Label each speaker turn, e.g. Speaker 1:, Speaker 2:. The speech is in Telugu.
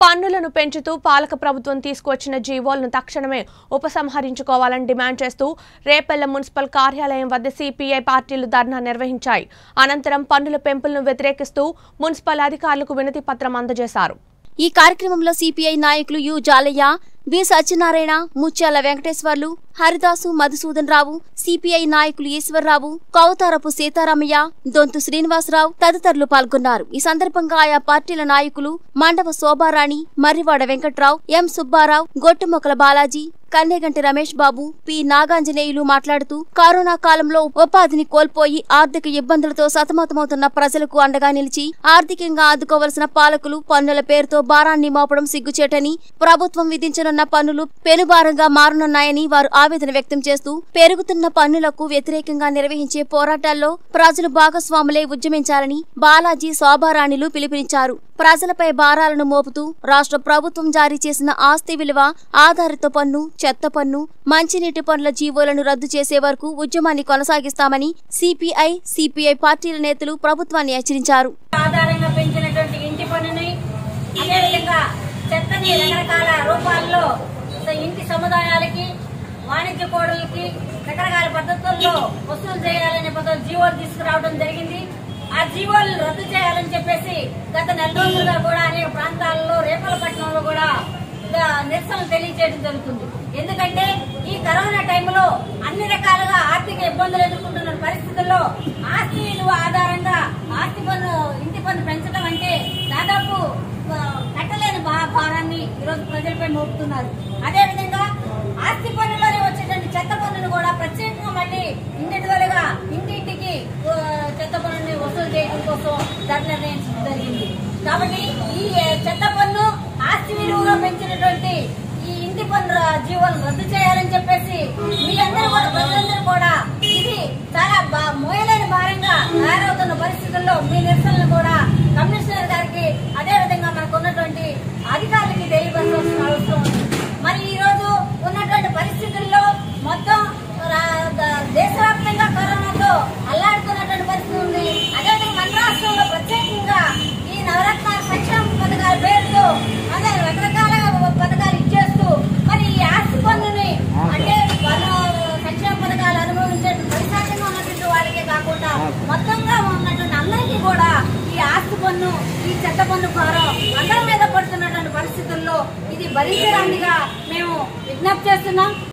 Speaker 1: పన్నులను పెంచుతూ పాలక ప్రభుత్వం తీసుకువచ్చిన జీవోలను తక్షణమే ఉపసంహరించుకోవాలని డిమాండ్ చేస్తూ రేపల్లె మున్సిపల్ కార్యాలయం వద్ద సిపిఐ పార్టీలు ధర్నా నిర్వహించాయి అనంతరం పన్నుల పెంపులను వ్యతిరేకిస్తూ మున్సిపల్ అధికారులకు వినతి పత్రం అందజేశారు
Speaker 2: ఈ కార్యక్రమంలో సిపిఐ నాయకులు you Jalaiah V Satyanarayana Mutyala Venkateswarlu Haridasu Madhusudan Rao CPI నాయకులు ఈశ్వర్రావు కౌతారపు సీతారామయ్య దొంతు శ్రీనివాసరావు తదితరులు పాల్గొన్నారు ఈ సందర్భంగా ఆయా పార్టీల నాయకులు మండవ శోభారాణి మర్రివాడ వెంకట్రావు ఎం సుబ్బారావు గొట్టుమొక్కల బాలాజీ కన్నెగంటి రమేష్ బాబు పి నాగాంజనేయులు మాట్లాడుతూ కరోనా కాలంలో ఉపాధిని కోల్పోయి ఆర్థిక ఇబ్బందులతో సతమతమవుతున్న ప్రజలకు అండగా నిలిచి ఆర్థికంగా ఆదుకోవలసిన పాలకులు పన్నుల పేరుతో భారాన్ని మోపడం సిగ్గుచేటని ప్రభుత్వం విధించనున్న పన్నులు పెనుభారంగా మారనున్నాయని వారు ఆవేదన వ్యక్తం చేస్తూ పెరుగుతున్న పన్నులకు వ్యతిరేకంగా నిర్వహించే పోరాటాల్లో ప్రజలు భాగస్వాములై ఉద్యమించాలని బాలాజీ శోభారాణిలు పిలుపునిచ్చారు ప్రజలపై భారాలను మోపుతూ రాష్ట్ర ప్రభుత్వం జారీ చేసిన ఆస్తి విలువ ఆధారిత పన్ను చెత్త పన్ను మంచినీటి పన్నుల జీవోలను రద్దు చేసే వరకు ఉద్యమాన్ని కొనసాగిస్తామని సిపిఐ సిపిఐ పార్టీల నేతలు ప్రభుత్వాన్ని హెచ్చరించారు
Speaker 3: ఆధారంగా పెంచినటువంటి ఇంటి పన్నుని అదేవిధంగా చెత్తని రకరకాల రూపాల్లో ఇంటి సముదాయాలకి వాణిజ్య కోడలకి రకరకాల పద్ధతుల్లో వసూలు చేయాలనే పద్ధతి జీవోలు తీసుకురావడం జరిగింది ఆ జీవోలు రద్దు చేయాలని చెప్పేసి గత నెల రోజులుగా కూడా అనేక ప్రాంతాల్లో రేపలపట్నంలో కూడా ఇంకా నిరసన తెలియజేయడం జరుగుతుంది ఎందుకంటే ఈ కరోనా టైంలో అన్ని రకాలుగా ఆర్థిక ఇబ్బందులు ఎదుర్కొంటున్న పరిస్థితుల్లో ఆస్తి విలువ ఆధారంగా ఆస్తి పన్ను ఇంటి పన్ను పెంచడం అంటే దాదాపు ఆ, కట్టలేని భా- భారాన్ని ఈరోజు ప్రజలపై మోపుతున్నారు అదేవిధంగా ఆస్తి పన్నులోనే వచ్చేటువంటి చెత్త పన్నును కూడా ప్రత్యేకంగా మళ్ళీ ఇండివిజువల్గా ఇంటింటికి ఆ, చెత్త పన్నుని వసూలు చేయడం కోసం ధర నిర్ణయించడం జరిగింది కాబట్టి ఈ ఆ, చెత్త పన్ను ఆస్తి విలువగా పెంచినటువంటి ఈ ఇంటి పన్ను ర- జీవోలను రద్దు చేయాలని చెప్పేసి మీ అందరూ కూడా ప్రజలందరూ కూడా ఇది చాలా బా- మోయలేని భారంగా తయారవుతున్న పరిస్థితుల్లో మీ నిరసనలు కూడా కమిషనర్ గారికి అదే విధంగా మనకు ఉన్నటువంటి అధికారులకి తెలియపరచాల్సిన అవసరం ఉంది మరి ఈ రోజు ఉన్నటువంటి పరిస్థితుల్లో మొత్తం రా- ద- దేశవ్యాప్తంగా కరోనాతో అల్లాడుతున్నటువంటి పరిస్థితి ఉంది అదేవిధంగా మన రాష్ట్రంలో ప్రత్యేకంగా ఈ నవరత్న సంక్షేమ పథకాల పేరుతో అదే రకరకాల పథకాలు ఇచ్చేస్తూ మరి ఈ ఆస్తి పన్నుని అంటే పన్ను సంక్షేమ పథకాలు అనుభవించే పరిశాఖంగా ఉన్నటువంటి వారికే కాకుండా మొత్తంగా ఉన్నటువంటి అందరికీ కూడా ఈ ఆస్తి పన్ను ఈ చెత్త పన్ను భారం అందరి మీద పడుతున్నటువంటి పరిస్థితుల్లో ఇది భరించడానిగా మేము విజ్ఞప్తి చేస్తున్నాం